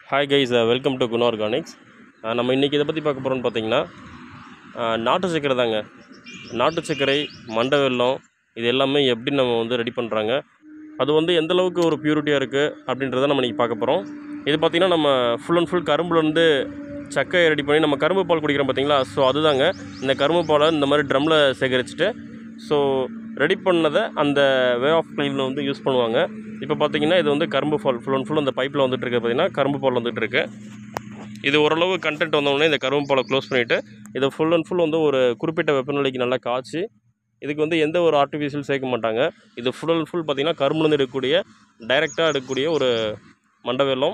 hi guys welcome to Guna organics நம்ம இன்றைக்கி இதை பற்றி பார்க்க போகிறோம்னு பார்த்தீங்கன்னா அஹ், நாட்டு சர்க்கரை தாங்க நாட்டு சர்க்கரை மண்டை வெல்லம் இது எல்லாமே எப்படி நம்ம வந்து ரெடி பண்ணுறாங்க அது வந்து எந்த அளவுக்கு ஒரு பியூரிட்டியாக இருக்குது அப்படின்றத நம்ம இன்றைக்கி பார்க்க போகிறோம் இது பார்த்திங்கன்னா நம்ம ஃபுல் அண்ட் ஃபுல் கரும்புலேருந்து சக்கையை ரெடி பண்ணி நம்ம கரும்பு பால் குடிக்கிறோம் பார்த்தீங்களா ஸோ அதுதாங்க இந்த கரும்பு பாலை இந்த மாதிரி ட்ரம்மில் சேகரிச்சுட்டு ஸோ ரெடி பண்ணதை அந்த வே ஆஃப் க்ளீனில் வந்து யூஸ் பண்ணுவாங்க இப்போ பார்த்தீங்கன்னா இது வந்து கரும்பு பால் ஃபுல் அண்ட் ஃபுல் அந்த பைப்பில் வந்துட்டு இருக்கு பார்த்தீங்கன்னா கரும்பு பால் வந்துட்டு இருக்கு இது ஓரளவு கண்டென்ட் வந்தோடனே இந்த கரும்பு பாலை க்ளோஸ் பண்ணிவிட்டு இதை ஃபுல் அண்ட் ஃபுல் வந்து ஒரு குறிப்பிட்ட வெப்பநிலைக்கு நல்லா காய்ச்சி இதுக்கு வந்து எந்த ஒரு ஆர்டிஃபிஷியல் சேர்க்க மாட்டாங்க இது ஃபுல் அண்ட் ஃபுல் பார்த்தீங்கன்னா கரும்புலேருந்து எடுக்கக்கூடிய டைரெக்டாக எடுக்கக்கூடிய ஒரு மண்டை வெல்லம்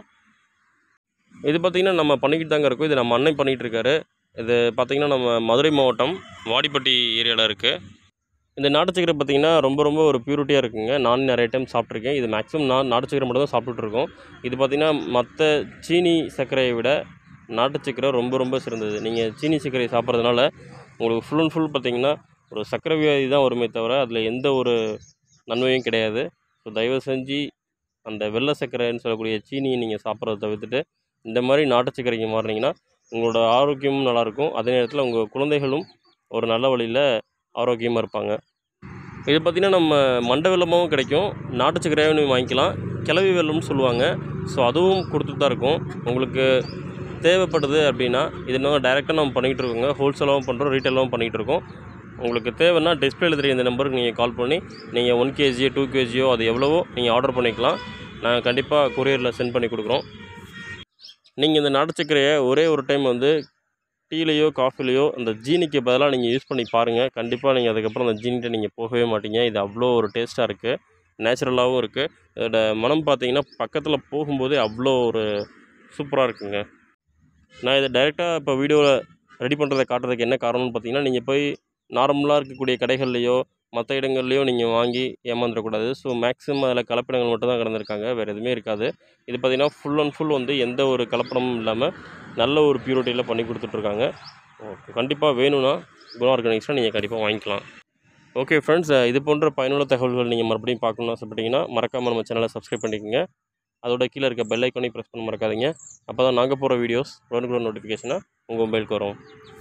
இது பார்த்திங்கன்னா நம்ம பண்ணிக்கிட்டு தாங்க இருக்கோம் இது நம்ம அண்ணன் பண்ணிகிட்டு இருக்காரு இது பார்த்திங்கன்னா நம்ம மதுரை மாவட்டம் வாடிப்பட்டி ஏரியாவில் இருக்குது இந்த நாட்டு சக்கரை பார்த்திங்கன்னா ரொம்ப ரொம்ப ஒரு பியூரிட்டியாக இருக்குங்க நான் நிறைய டைம் சாப்பிட்ருக்கேன் இது மேக்ஸிமம் நான் நாட்டு சக்கரை மட்டும் தான் சாப்பிட்டுட்டு இருக்கோம் இது பார்த்திங்கன்னா மற்ற சீனி சர்க்கரையை விட நாட்டு சக்கரை ரொம்ப ரொம்ப சிறந்தது நீங்கள் சீனி சர்க்கரை சாப்பிட்றதுனால உங்களுக்கு ஃபுல் அண்ட் ஃபுல் பார்த்திங்கன்னா ஒரு சர்க்கரை வியாதி தான் வருமே தவிர அதில் எந்த ஒரு நன்மையும் கிடையாது ஸோ தயவு செஞ்சு அந்த வெள்ளை சர்க்கரைன்னு சொல்லக்கூடிய சீனியை நீங்கள் சாப்பிட்றத தவிர்த்துட்டு இந்த மாதிரி நாட்டு சர்க்கரைக்கு மாறினீங்கன்னா உங்களோட ஆரோக்கியமும் நல்லாயிருக்கும் அதே நேரத்தில் உங்கள் குழந்தைகளும் ஒரு நல்ல வழியில் ஆரோக்கியமாக இருப்பாங்க இது பார்த்திங்கன்னா நம்ம மண்டை வெல்லமாகவும் கிடைக்கும் நாட்டு சர்க்கரையாகவும் நீங்கள் வாங்கிக்கலாம் கிளவி வெல்லம்னு சொல்லுவாங்க ஸோ அதுவும் கொடுத்துட்டு தான் இருக்கும் உங்களுக்கு தேவைப்படுது அப்படின்னா இது இன்னும் டைரெக்டாக நம்ம பண்ணிக்கிட்டு இருக்கோங்க ஹோல்சேலாகவும் பண்ணுறோம் ரீட்டெயிலாகவும் பண்ணிகிட்டு இருக்கோம் உங்களுக்கு தேவைன்னா டிஸ்பிளேல தெரிய இந்த நம்பருக்கு நீங்கள் கால் பண்ணி நீங்கள் ஒன் கேஜியோ டூ கேஜியோ அது எவ்வளவோ நீங்கள் ஆர்டர் பண்ணிக்கலாம் நாங்கள் கண்டிப்பாக கொரியரில் சென்ட் பண்ணி கொடுக்குறோம் நீங்கள் இந்த நாட்டு சர்க்கரையை ஒரே ஒரு டைம் வந்து டீலையோ காஃபிலையோ அந்த ஜீனிக்கு பதிலாக நீங்கள் யூஸ் பண்ணி பாருங்கள் கண்டிப்பாக நீங்கள் அதுக்கப்புறம் அந்த ஜீனிட்ட நீங்கள் போகவே மாட்டீங்க இது அவ்வளோ ஒரு டேஸ்ட்டாக இருக்குது நேச்சுரலாகவும் இருக்குது இதோட மனம் பார்த்தீங்கன்னா பக்கத்தில் போகும்போதே அவ்வளோ ஒரு சூப்பராக இருக்குங்க நான் இதை டைரெக்டாக இப்போ வீடியோவில் ரெடி பண்ணுறதை காட்டுறதுக்கு என்ன காரணம்னு பார்த்தீங்கன்னா நீங்கள் போய் நார்மலாக இருக்கக்கூடிய கடைகள்லையோ மற்ற இடங்கள்லையோ நீங்கள் வாங்கி ஏமாந்துடக்கூடாது ஸோ மேக்ஸிமம் அதில் கலப்படங்கள் மட்டும் தான் கலந்துருக்காங்க வேறு எதுவுமே இருக்காது இது பார்த்திங்கன்னா ஃபுல் அண்ட் ஃபுல் வந்து எந்த ஒரு கலப்படமும் இல்லாமல் நல்ல ஒரு பியூரிட்டியில் பண்ணி கொடுத்துட்ருக்காங்க ஓகே கண்டிப்பாக வேணும்னா குணா ஆர்கானிக்ஸில் நீங்கள் கண்டிப்பாக வாங்கிக்கலாம் ஓகே ஃப்ரெண்ட்ஸ் இது போன்ற பயனுள்ள தகவல்கள் நீங்கள் மறுபடியும் பார்க்கணும்னு ஆசைப்பட்டீங்கன்னா மறக்காமல் நம்ம சேனலை சப்ஸ்கிரைப் பண்ணிக்கோங்க அதோட கீழே இருக்க பெல் ஐக்கானையும் ப்ரெஸ் பண்ண மறக்காதீங்க அப்போ தான் நாங்கள் போகிற வீடியோஸ் உடனுக்குடன் நோட்டிஃபிகேஷனாக உங்கள் மொபைலுக்கு வரும்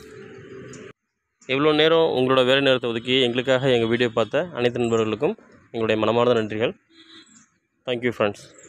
இவ்வளோ நேரம் உங்களோட வேலை நேரத்தை ஒதுக்கி எங்களுக்காக எங்கள் வீடியோ பார்த்த அனைத்து நண்பர்களுக்கும் எங்களுடைய மனமார்ந்த நன்றிகள் தேங்க்யூ ஃப்ரெண்ட்ஸ்